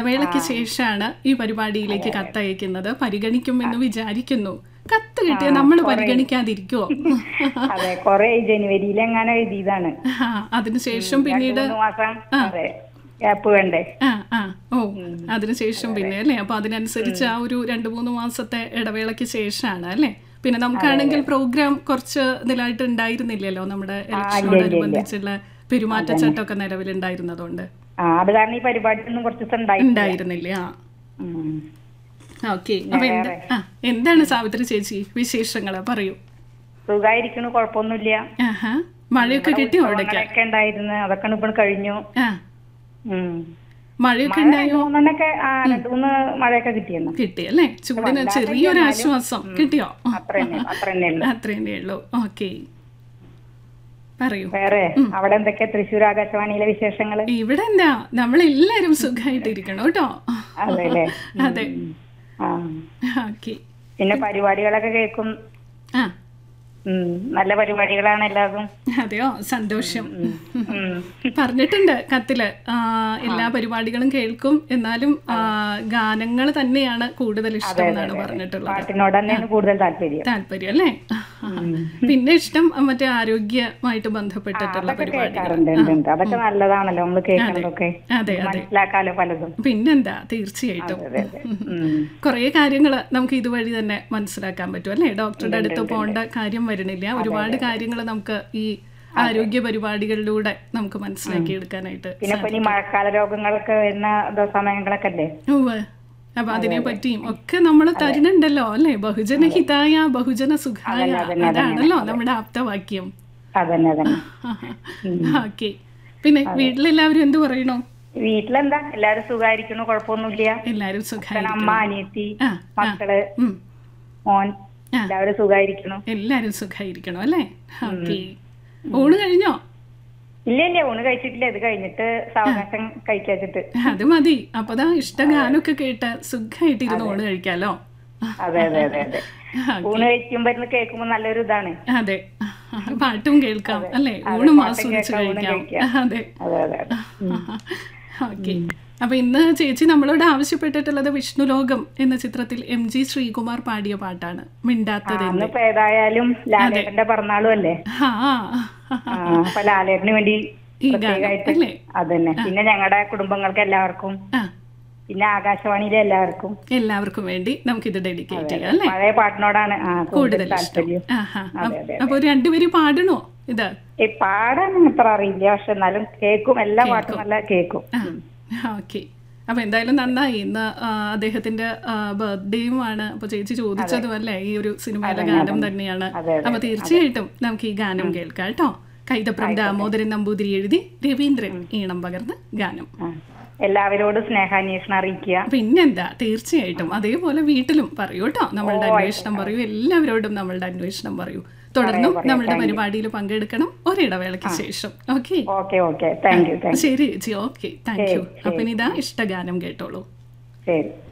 ഇടവേളയ്ക്ക് ശേഷമാണ് ഈ പരിപാടിയിലേക്ക് കത്തയക്കുന്നത് പരിഗണിക്കുമെന്ന് വിചാരിക്കുന്നു കത്ത് കിട്ടിയ നമ്മൾ പരിഗണിക്കാതിരിക്കുവോ അതെ കൊറേ ജനുവരിയിൽ എങ്ങനെ എഴുതിയതാണ് ആ, അതിനുശേഷം പിന്നീട് മൂന്ന് മാസം അതെ ഗ്യാപ്പ് വേണ്ടേ ആ ആ ഓ അതിനുശേഷം പിന്നെ അല്ലേ അപ്പൊ അതിനനുസരിച്ച് ആ ഒരു രണ്ട് മൂന്ന് മാസത്തെ ഇടവേളയ്ക്ക് ശേഷമാണ് അല്ലേ പിന്നെ നമുക്കാണെങ്കിൽ പ്രോഗ്രാം കുറച്ച് ഇതിലായിട്ട് ഉണ്ടായിരുന്നില്ലല്ലോ നമ്മുടെ ഇലക്ഷനോടനുബന്ധിച്ചുള്ള പെരുമാറ്റച്ചട്ടമൊക്കെ നിലവിലുണ്ടായിരുന്നതുകൊണ്ട് ആ അത് കാരണം ഈ പരിപാടി ഒന്നും കുറച്ച് ദിവസം ഉണ്ടായി ഉണ്ടായിരുന്നില്ല ആ ഉം. ഓക്കെ അപ്പൊ എന്താ ആ എന്താണ് സാവിത്രി ചേച്ചി വിശേഷങ്ങൾ പറയൂ സുഖായിരിക്കണു കുഴപ്പമൊന്നുമില്ല ആഹാ മഴയൊക്കെ കിട്ടിയോ അവിടേക്ക് മഴയൊക്കെ ഉണ്ടായിരുന്നു അതൊക്കെ ഇപ്പോൾ കഴിഞ്ഞു ആ ഉം. മഴയൊക്കെ മഴ ഉണ്ടായോ മൂന്നെണ്ണൊക്കെ ആ രണ്ടു മൂന്ന് മഴയൊക്കെ കിട്ടിയെന്നു കിട്ടി അല്ലേ ചൂടിന് ചെറിയൊരു ആശ്വാസം കിട്ടിയോ അത്ര തന്നെ അത്ര തന്നെ ഉള്ളു അത്രേനേ ഉള്ളൂ ഓക്കെ പറയൂ വേറെ അവിടെ എന്തൊക്കെ തൃശ്ശൂർ ആകാശവാണിയിലെ വിശേഷങ്ങള് ഇവിടെ എന്താ നമ്മളെല്ലാരും സുഖമായിട്ടിരിക്കണം കേട്ടോ അതെ അല്ലേ അതെ ആ ഓക്കെ പിന്നെ പരിപാടികളൊക്കെ കേൾക്കും ആ ഉം. നല്ല പരിപാടികളാണ് എല്ലാതും അതെയോ സന്തോഷം ഉം. പറഞ്ഞിട്ടുണ്ട് കത്തില് ആ, എല്ലാ പരിപാടികളും കേൾക്കും എന്നാലും ഗാനങ്ങൾ തന്നെയാണ് കൂടുതൽ ഇഷ്ടം എന്നാണ് പറഞ്ഞിട്ടുള്ളത് പാട്ടിനോട് തന്നെയാണ് കൂടുതൽ താല്പര്യം താല്പര്യം അല്ലേ പിന്നെ ഇഷ്ടം മറ്റേ ആരോഗ്യമായിട്ട് ബന്ധപ്പെട്ടിട്ടുള്ള പരിപാടികൾ കേൾക്കാറുണ്ട് ഉണ്ട്, ഉണ്ട്. അതൊക്കെ നല്ലതാണല്ലോ നമ്മൾ കേൾക്കുന്നതൊക്കെ അതെ അതെ മനസ്സിലാക്കാലോ പലതും പിന്നെന്താ തീർച്ചയായിട്ടും അതെ അതെ ഉം. കുറേ കാര്യങ്ങൾ നമുക്ക് ഇതുവഴി തന്നെ മനസ്സിലാക്കാൻ പറ്റും അല്ലേ ഡോക്ടറുടെ അടുത്ത് പോകേണ്ട കാര്യം വരുന്നില്ല ഒരുപാട് കാര്യങ്ങൾ നമുക്ക് ഈ ആരോഗ്യ പരിപാടികളിലൂടെ നമുക്ക് മനസ്സിലാക്കി എടുക്കാനായിട്ട് പിന്നെ ഇപ്പൊ ഇനി മഴക്കാല രോഗങ്ങളൊക്കെ വരുന്ന ഇതോ സമയങ്ങളൊക്കെ അല്ലേ ഉവ്വ്. അപ്പൊ അതിനെ പറ്റിയും ഒക്കെ നമ്മൾ തരുന്നുണ്ടല്ലോ അല്ലേ ബഹുജന ഹിതായ ബഹുജന സുഖായ അതാണല്ലോ നമ്മുടെ ആപ്തവാക്യം അതന്നെ അതന്നെ ഓക്കെ പിന്നെ വീട്ടിലെല്ലാവരും എന്ത് പറയണു വീട്ടിലെന്താ എല്ലാരും സുഖായിരിക്കണു കുഴപ്പമൊന്നുമില്ല എല്ലാരും സുഖായി അമ്മ അനിയത്തി ആ മക്കള് ഉം. മോൻ ആ. എല്ലാവരും സുഖായിരിക്കണു എല്ലാരും സുഖായിരിക്കണം അല്ലേ ഓക്കെ ഊണ് കഴിഞ്ഞോ ഇല്ല ഇല്ല ഊണ് കഴിച്ചിട്ടില്ല ഇത് കഴിഞ്ഞിട്ട് സാവകാശം കഴിക്കാച്ചിട്ട് അത് മതി അപ്പതാ ഇഷ്ട ഗാനമൊക്കെ കേട്ട് സുഖമായിട്ട് ഇരുന്ന് ഊണ് കഴിക്കാലോ അതെ അതെ അതെ അതെ ഊണ് കഴിക്കുമ്പോ ഇരുന്ന് കേൾക്കുമ്പോ നല്ലൊരു ഇതാണ് അതെ പാട്ടും കേൾക്കാം അല്ലേ ഊണും ആസ്വദിച്ച് കഴിക്കാം അതെ അതെ അതെ അതെ ഓക്കെ അപ്പൊ ഇന്ന് ചേച്ചി നമ്മളോട് ആവശ്യപ്പെട്ടിട്ടുള്ളത് വിഷ്ണുലോകം എന്ന ചിത്രത്തിൽ എം ജി ശ്രീകുമാർ പാടിയ പാട്ടാണ് മിണ്ടാത്തത് അന്നിപ്പോ ഏതായാലും ലാലേട്ടന്റെ പിറന്നാളും അല്ലേ ആ ആ, അപ്പൊ ലാലേട്ടന് വേണ്ടി ഈ പ്രത്യേകമായിട്ട് ഗാനം അല്ലേ അതന്നെ പിന്നെ ഞങ്ങളുടെ കുടുംബങ്ങൾക്ക് എല്ലാവർക്കും ആ പിന്നെ ആകാശവാണിയിലെ എല്ലാവർക്കും എല്ലാവർക്കും വേണ്ടി നമുക്കിത് ഡെഡിക്കേറ്റ് ചെയ്യാം അല്ലേ പഴയ പാട്ടിനോടാണ് ആ കൂടുതൽ കൂടുതൽ ഇഷ്ടം താല്പര്യം ആഹാ അപ്പൊ രണ്ടുപേരും പാടണോ ഇത് ഈ പാടാൻ അത്ര അറിയില്ല പക്ഷെ എന്നാലും കേൾക്കും എല്ലാ പാട്ടും നല്ല കേൾക്കും ആ ഓക്കെ അപ്പൊ എന്തായാലും നന്നായി ഇന്ന് ആ, അദ്ദേഹത്തിന്റെ ബർത്ത്ഡേയുമാണ് അപ്പൊ ചേച്ചി ചോദിച്ചതും അല്ലേ ഈ ഒരു സിനിമയിലെ ഗാനം തന്നെയാണ് അതെ, അപ്പൊ തീർച്ചയായിട്ടും നമുക്ക് ഈ ഗാനം കേൾക്കാം കേട്ടോ കൈതപ്രം ദാമോദരൻ നമ്പൂതിരി എഴുതി രവീന്ദ്രൻ ഈണം പകർന്ന് ഗാനം ആ. എല്ലാവരോടും സ്നേഹാന്വേഷണം അറിയിക്കുക പിന്നെന്താ തീർച്ചയായിട്ടും അതേപോലെ വീട്ടിലും പറയൂ കേട്ടോ നമ്മളുടെ അന്വേഷണം പറയൂ എല്ലാവരോടും നമ്മളുടെ അന്വേഷണം പറയൂ തുടർന്നും നമ്മളുടെ പരിപാടിയിൽ പങ്കെടുക്കണം ഒരിടവേളയ്ക്ക് ശേഷം okay okay okay thank you thank ശരി ചേച്ചി ഓക്കെ താങ്ക് യു അപ്പൊ ഇനി ഇതാ ഇഷ്ടഗാനം കേട്ടോളൂ ശരി